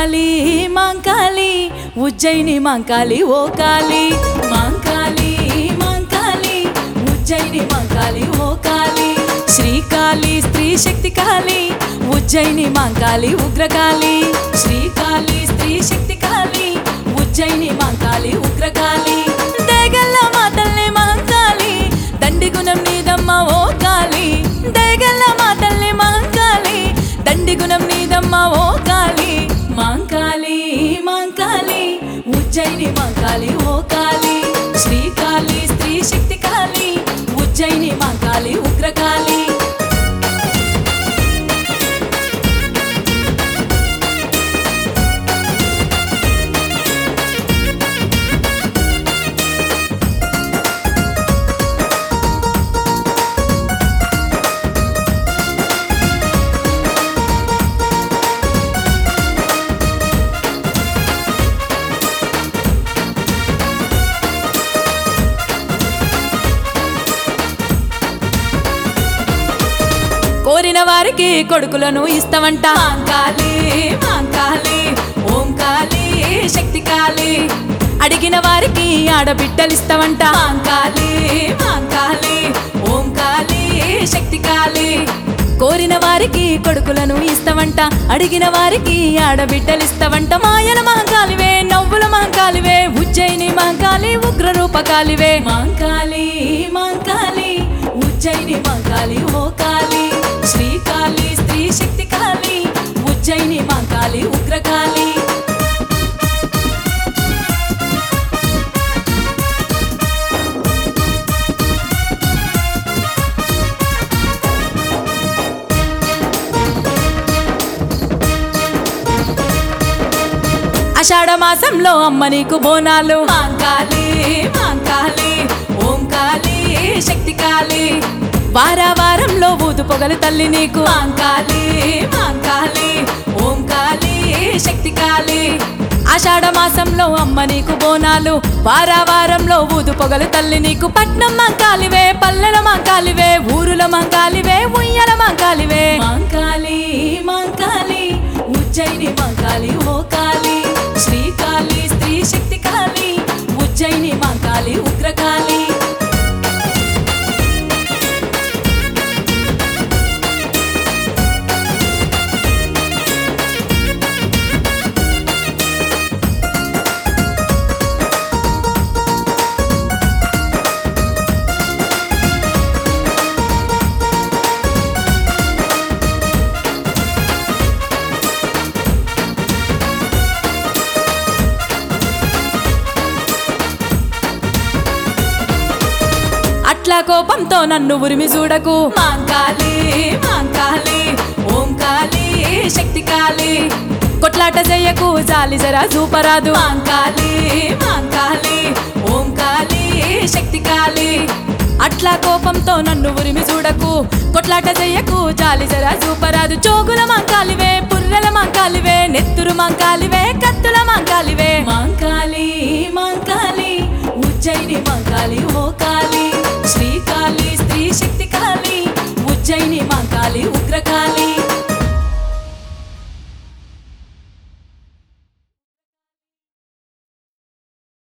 మాంకాళి మాంకాళి ఉజ్జయిని మాంకాళి ఓ కాళి మాంకాళి మాంకాళి ఉజ్జయిని మాంకాళి ఓ కాళి శ్రీకాళి స్త్రీ శక్తి కాళి ఉజ్జయిని మాంకాళి ఉగ్రకాళి శ్రీకాళి స్త్రీ శక్తి కాళి ఉజ్జయిని మాంకాళి ఉగ్రకాళి దేగల్ల మాతల్ని మాంకాళి దండిగుణం నీదమ్మ ఓ కాళి దేగల్ల మాతల్ని మాంకాళి దండిగుణం నీదమ్మ ఓ కాళి మాంకాళి మాంకాళి ఉజ్జయిని మాంకాళి ఓ కాళి శ్రీకాళి స్త్రీ శక్తి కాళి ఉజ్జయిని మాంకాళి ఉగ్రకాళి కోరిన వారికి కొడుకులను ఇస్తావంట మాంకాళి మాంకాళి ఓం కాళి శక్తి కాళి అడిగిన వారికి ఆడబిడ్డలు ఇస్తావంట మాంకాళి మాంకాళి ఓం కాళి శక్తి కాళి కోరిన వారికి కొడుకులను ఇస్తావంట అడిగిన వారికి ఆడబిడ్డలు ఇస్తావంట మాయల మహంకాలివే నవ్వుల మహంకాలివే ఉజ్జయిని మహంకాళి ఉగ్ర రూపకాలివే మాంకాళి మాంకాళి ఉజ్జయిని మాంకాళి ఓ కాళి శ్రీకాళి స్త్రీ శక్తి కాళి ఉజ్జయిని మాంకాళి ఉగ్రకాళి ఆషాఢ మాసంలో అమ్మ నీకు బోనాలు మాంకాళి మాంకాళి ఓం కాళి శక్తి కాళి వారా వారంలో ఊదు పొగలు తల్లి నీకు మాంకాళి మాంకాళి ఓం కాళి శక్తి కాళి ఆషాఢ మాసంలో అమ్మ నీకు బోనాలు వారా వారంలో ఊదు పొగలు తల్లి నీకు పట్నం మంకాలివే పల్లెల మంకాలివే ఊరుల మంకాలివే ఉయ్యల మంకాలివే మాంకాళి మాంకాళి ఉజ్జయిని మాంకాళి ఓ కాళి శ్రీకాళి స్త్రీ శక్తి కాళి ఉజ్జయిని మాంకాళి ఉగ్రకాళి అట్లా కోపంతో నన్ను ఉరిమి చూడకు మాంకాళి మాంకాళి ఓం కాళి శక్తి కాళి కొట్లాట చెయ్యకు జాలి జరా చూపరాదు మాంకాళి మాంకాళి ఓం కాళి శక్తి కాళి అట్లా కోపంతో నన్ను ఉరిమి చూడకు కొట్లాట చెయ్యకు జాలి జరా చూపరాదు చోగుల మంకాలివే పుర్రెల మంకాలివే నెత్తురు మంకాలివే కత్తుల మంకాలివే మాంకాళి మాంకాళి ఉజ్జయిని మంకాళి